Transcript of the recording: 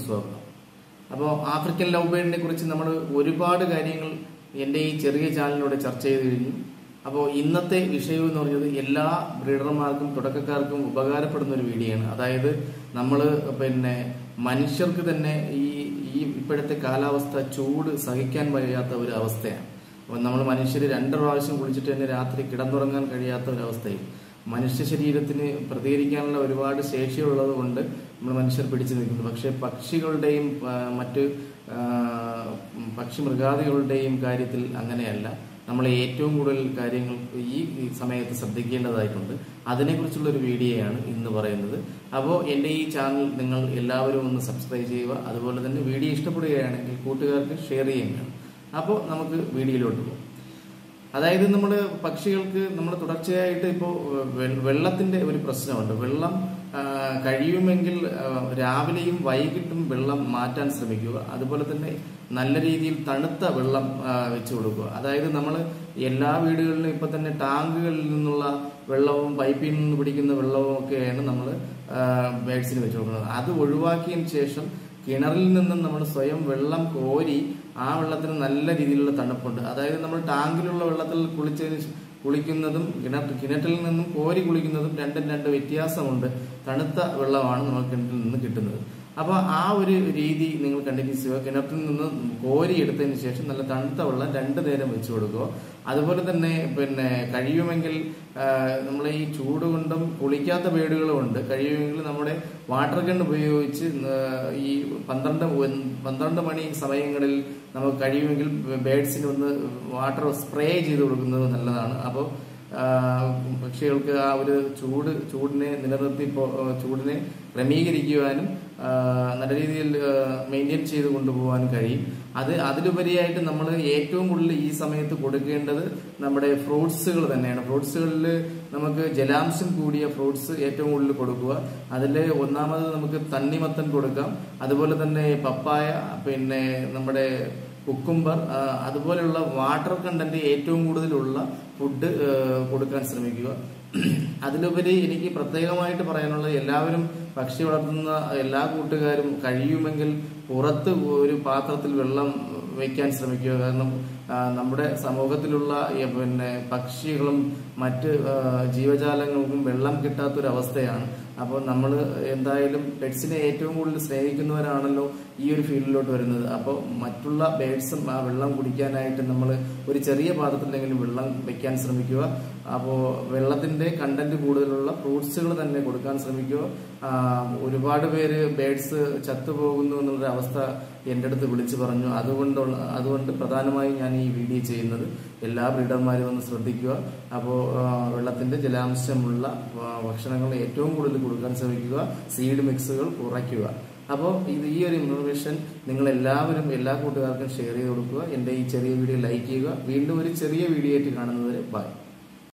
സ്വാഗതം അപ്പോൾ African love ബേഡിനെ കുറിച്ച് നമ്മൾ ഒരുപാട് കാര്യങ്ങൾ എൻ്റെ ഈ ചെറിയ ചാനലിലൂടെ ചർച്ച ചെയ്ത് കഴിഞ്ഞു അപ്പോൾ ഇന്നത്തെ വിഷയം എന്ന് പറഞ്ഞത് എല്ലാ ബ്രീഡർമാർക്കും തുടക്കക്കാർക്കും ഉപകാരപ്പെടുന്ന ഒരു വീഡിയോ ആണ് അതായത് നമ്മൾ പിന്നെ മനുഷ്യർക്ക് തന്നെ ഈ ഈ ഇപ്പോഴത്തെ കാലാവസ്ഥ ചൂട് സഹിക്കാൻ വയ്യാത്ത ഒരു അവസ്ഥയാണ് അപ്പോൾ നമ്മൾ മനുഷ്യർ രണ്ട് പ്രാവശ്യം കുളിച്ചിട്ട് തന്നെ രാത്രി കിടന്നുറങ്ങാൻ കഴിയാത്ത ഒരു അവസ്ഥയും മനുഷ്യ ശരീരത്തിന് പ്രതികരിക്കാനുള്ള ഒരുപാട് ശേഷിയുള്ളത് കൊണ്ട് നമ്മൾ മനുഷ്യർ പിടിച്ചു നിൽക്കുന്നു പക്ഷേ പക്ഷികളുടെയും ആ, മറ്റ് ആ, പക്ഷി മൃഗാദികളുടെയും കാര്യത്തിൽ അങ്ങനെയല്ല നമ്മൾ ഏറ്റവും കൂടുതൽ കാര്യങ്ങൾ ഈ ഈ സമയത്ത് ശ്രദ്ധിക്കേണ്ടതായിട്ടുണ്ട് അതിനെക്കുറിച്ചുള്ള ഒരു വീഡിയോയാണ് ഇന്ന് പറയുന്നത് അപ്പോൾ എൻ്റെ ഈ ചാനൽ നിങ്ങൾ എല്ലാവരും ഒന്ന് സബ്സ്ക്രൈബ് ചെയ്യുക അതുപോലെ തന്നെ വീഡിയോ ഇഷ്ടപ്പെടുകയാണെങ്കിൽ കൂട്ടുകാർക്ക് ഷെയർ ചെയ്യുകയാണ് അപ്പോൾ നമുക്ക് വീഡിയോയിലോട്ട് പോകാം അതായത് നമ്മൾ പക്ഷികൾക്ക് നമ്മൾ തുടർച്ചയായിട്ട് ഇപ്പോൾ വെള്ളത്തിന്റെ ഒരു പ്രശ്നമുണ്ട് വെള്ളം ആ, കഴിയുമെങ്കിൽ ആ, രാവിലെയും വൈകിട്ടും വെള്ളം മാറ്റാൻ ശ്രമിക്കുക അതുപോലെ തന്നെ നല്ല രീതിയിൽ തണുത്ത വെള്ളം ആ, വെച്ച് കൊടുക്കുക അതായത് നമ്മൾ എല്ലാ വീടുകളിലും ഇപ്പൊ തന്നെ ടാങ്കുകളിൽ നിന്നുള്ള വെള്ളവും പൈപ്പിൽ നിന്ന് പിടിക്കുന്ന വെള്ളവും ഒക്കെയാണ് നമ്മൾ ബേഡ്സിന് വെച്ച് കൊടുക്കുന്നത് അത് ഒഴിവാക്കിയതിന് ശേഷം കിണറിൽ നിന്നും നമ്മൾ സ്വയം വെള്ളം കോരി ആ വെള്ളത്തിന് നല്ല രീതിയിലുള്ള തണുപ്പുണ്ട് അതായത് നമ്മൾ ടാങ്കിലുള്ള വെള്ളത്തിൽ കുളിച്ചതിന് ശേ- കുളിക്കുന്നതും കിണർ കിണറ്റിൽ നിന്നും കോരി കുളിക്കുന്നതും രണ്ടും രണ്ട് വ്യത്യാസമുണ്ട് തണുത്ത വെള്ളമാണ് നമുക്ക് കിണറ്റിൽ നിന്ന് കിട്ടുന്നത് അപ്പോൾ ആ ഒരു രീതി നിങ്ങൾ കണ്ടിന്യൂസ് ചെയ്യുക കിണറ്റിൽ നിന്ന് കോരി എടുത്തതിന് ശേഷം നല്ല തണുത്ത വെള്ളം രണ്ട് നേരം വെച്ച് കൊടുക്കുക അതുപോലെ തന്നെ പിന്നെ കഴിയുമെങ്കിൽ നമ്മൾ ഈ ചൂട് കൊണ്ടും കുളിക്കാത്ത വീടുകളും ഉണ്ട് കഴിയുമെങ്കിൽ നമ്മുടെ വാട്ടർ ഗൺ ഉപയോഗിച്ച് ആ, ഈ പന്ത്രണ്ട് ഒൻ- പന്ത്രണ്ട് മണി സമയങ്ങളിൽ നമുക്ക് കഴിയുമെങ്കിൽ ബേഡ്സിന് ഒന്ന് വാട്ടർ സ്പ്രേ ചെയ്ത് കൊടുക്കുന്നത് നല്ലതാണ് അപ്പോൾ പക്ഷികൾക്ക് ആ ഒരു ചൂട് ചൂടിനെ നിലനിർത്തി പോ- ചൂടിനെ ക്രമീകരിക്കുവാനും ആ, നല്ല രീതിയിൽ മെയിൻറ്റെയിൻ ചെയ്ത് കൊണ്ടുപോകാനും കഴിയും അത് അതിലുപരിയായിട്ട് നമ്മൾ ഏറ്റവും കൂടുതൽ ഈ സമയത്ത് കൊടുക്കേണ്ടത് നമ്മുടെ ഫ്രൂട്ട്സുകൾ തന്നെയാണ് ഫ്രൂട്ട്സുകളിൽ നമുക്ക് ജലാംശം കൂടിയ ഫ്രൂട്ട്സ് ഏറ്റവും കൂടുതൽ കൊടുക്കുക അതിൽ ഒന്നാമത് നമുക്ക് തണ്ണിമത്തൻ കൊടുക്കാം അതുപോലെ തന്നെ പപ്പായ പിന്നെ നമ്മുടെ കുക്കുംബർ ആ, അതുപോലെയുള്ള വാട്ടർ കണ്ടന്റ് ഏറ്റവും കൂടുതലുള്ള ഫുഡ് കൊടുക്കാൻ ശ്രമിക്കുക അതിലുപരി എനിക്ക് പ്രത്യേകമായിട്ട് പറയാനുള്ളത് എല്ലാവരും പക്ഷി വളർത്തുന്ന എല്ലാ കൂട്ടുകാരും കഴിയുമെങ്കിൽ പുറത്ത് ഒരു പാത്രത്തിൽ വെള്ളം വെക്കാൻ ശ്രമിക്കുക കാരണം ആ, നമ്മുടെ സമൂഹത്തിലുള്ള ഈ പിന്നെ പക്ഷികളും മറ്റ് ആ, ജീവജാലങ്ങൾക്കും വെള്ളം കിട്ടാത്തൊരവസ്ഥയാണ് അപ്പോൾ നമ്മൾ എന്തായാലും പെറ്റ്സിനെ ഏറ്റവും കൂടുതൽ സ്നേഹിക്കുന്നവരാണല്ലോ ഈ ഒരു ഫീൽഡിലോട്ട് വരുന്നത് അപ്പോൾ മറ്റുള്ള ബേഡ്സും ആ വെള്ളം കുടിക്കാനായിട്ട് നമ്മൾ ഒരു ചെറിയ പാത്രത്തിലെങ്കിലും വെള്ളം വെക്കാൻ ശ്രമിക്കുക അപ്പോൾ വെള്ളത്തിന്റെ കണ്ടന്റ് കൂടുതലുള്ള ഫ്രൂട്ട്സുകൾ തന്നെ കൊടുക്കാൻ ശ്രമിക്കുക ആ, ഒരുപാട് പേര് ബേഡ്സ് ചത്തുപോകുന്നു എന്നുള്ളൊരു അവസ്ഥ എൻ്റെ അടുത്ത് വിളിച്ചു പറഞ്ഞു അതുകൊണ്ടുള്ള അതുകൊണ്ട് പ്രധാനമായും ഞാൻ ഈ വീഡിയോ ചെയ്യുന്നത് എല്ലാ ബ്രീഡർമാരും ഒന്ന് ശ്രദ്ധിക്കുക അപ്പോൾ വെള്ളത്തിന്റെ ജലാംശമുള്ള ആ, ഭക്ഷണങ്ങൾ ഏറ്റവും കൂടുതൽ കൊടുക്കാൻ ശ്രമിക്കുക സീഡ് മിക്സുകൾ കുറയ്ക്കുക അപ്പോൾ ഇത് ഈ ഒരു ഇൻഫർമേഷൻ നിങ്ങൾ എല്ലാവരും എല്ലാ കൂട്ടുകാർക്കും ഷെയർ ചെയ്ത് കൊടുക്കുക എൻ്റെ ഈ ചെറിയ വീഡിയോ ലൈക്ക് ചെയ്യുക വീണ്ടും ഒരു ചെറിയ വീഡിയോ ആയിട്ട് കാണുന്നവരെ ബൈ